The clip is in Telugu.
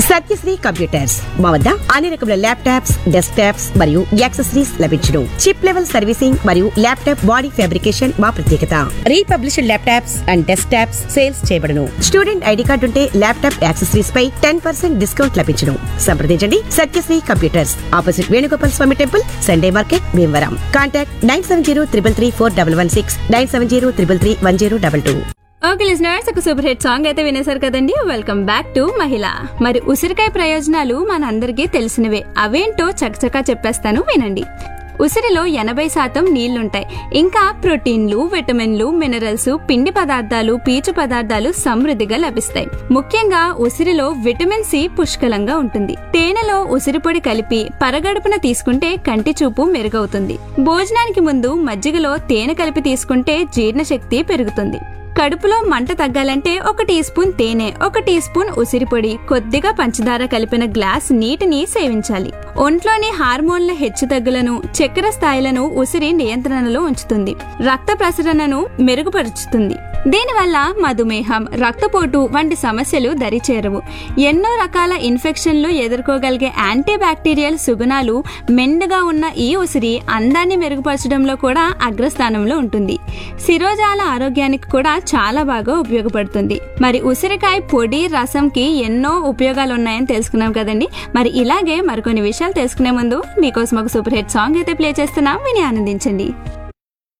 సత్యశ్రీ కంప్యూటర్స్ మా వద్ద అన్ని రకముల ల్యాప్టాప్స్ డెస్క్ టాప్స్ మరియు యాక్సెసరీస్ లభించును చిప్ లెవెల్ సర్వీసింగ్ మరియు ల్యాప్టాప్ బాడీ ఫ్యాబ్రికేషన్ మా ప్రత్యేకత republished laptops and desktops sales చేయబడును స్టూడెంట్ ఐడి కార్డు ఉంటే ల్యాప్టాప్ యాక్సెసరీస్ పై టెన్ పర్సెంట్ డిస్కౌంట్ లభించును సంప్రదించండి Satyasri computers opposite Venugopal Swamy temple Sunday market Bhimavaram contact nine seven zero triple three four double one six nine seven zero triple three one zero double two okay listeners ఒక సూపర్ హిట్ సాంగ్ అయితే వినేశారు కదండి వెల్కమ్ బ్యాక్ టు మహిళ మరి ఉసిరికాయ ప్రయోజనాలు మనందరికీ తెలిసినవే అవేంటో చకచకా చెప్పేస్తాను వినండి ఉసిరిలో ఎనభై శాతం నీళ్లుంటాయి ఇంకా ప్రోటీన్లు విటమిన్లు మినరల్స్ పిండి పదార్థాలు పీచు పదార్థాలు సమృద్ధిగా లభిస్తాయి ముఖ్యంగా ఉసిరిలో విటమిన్ సి పుష్కలంగా ఉంటుంది తేనెలో ఉసిరి పొడి కలిపి పరగడుపున తీసుకుంటే కంటి చూపు మెరుగవుతుంది భోజనానికి ముందు మజ్జిగలో తేనె కలిపి తీసుకుంటే జీర్ణశక్తి పెరుగుతుంది కడుపులో మంట తగ్గాలంటే ఒక టీ స్పూన్ తేనె ఒక టీ స్పూన్ ఉసిరి పొడి కొద్దిగా పంచదార కలిపిన గ్లాస్ నీటిని సేవించాలి ఒంట్లోని హార్మోన్ల హెచ్చుతగ్గులను చక్కెర స్థాయిలను ఉసిరి నియంత్రణలో ఉంచుతుంది రక్త ప్రసరణను మెరుగుపరుచుతుంది దీనివల్ల మధుమేహం రక్తపోటు వంటి సమస్యలు దరిచేరవు ఎన్నో రకాల ఇన్ఫెక్షన్లు ఎదుర్కోగలిగే యాంటీ బ్యాక్టీరియల్ సుగుణాలు మెండుగా ఉన్న ఈ ఉసిరి అందాన్ని మెరుగుపరచడంలో కూడా అగ్రస్థానంలో ఉంటుంది శిరోజాల ఆరోగ్యానికి కూడా చాలా బాగా ఉపయోగపడుతుంది మరి ఉసిరికాయ పొడి రసంకి ఎన్నో ఉపయోగాలు ఉన్నాయని తెలుసుకున్నాం కదండి మరి ఇలాగే మరికొన్ని విషయాలు తెలుసుకునే ముందు మీకోసం ఒక సూపర్ హిట్ సాంగ్ అయితే ప్లే చేస్తున్నాం విని ఆనందించండి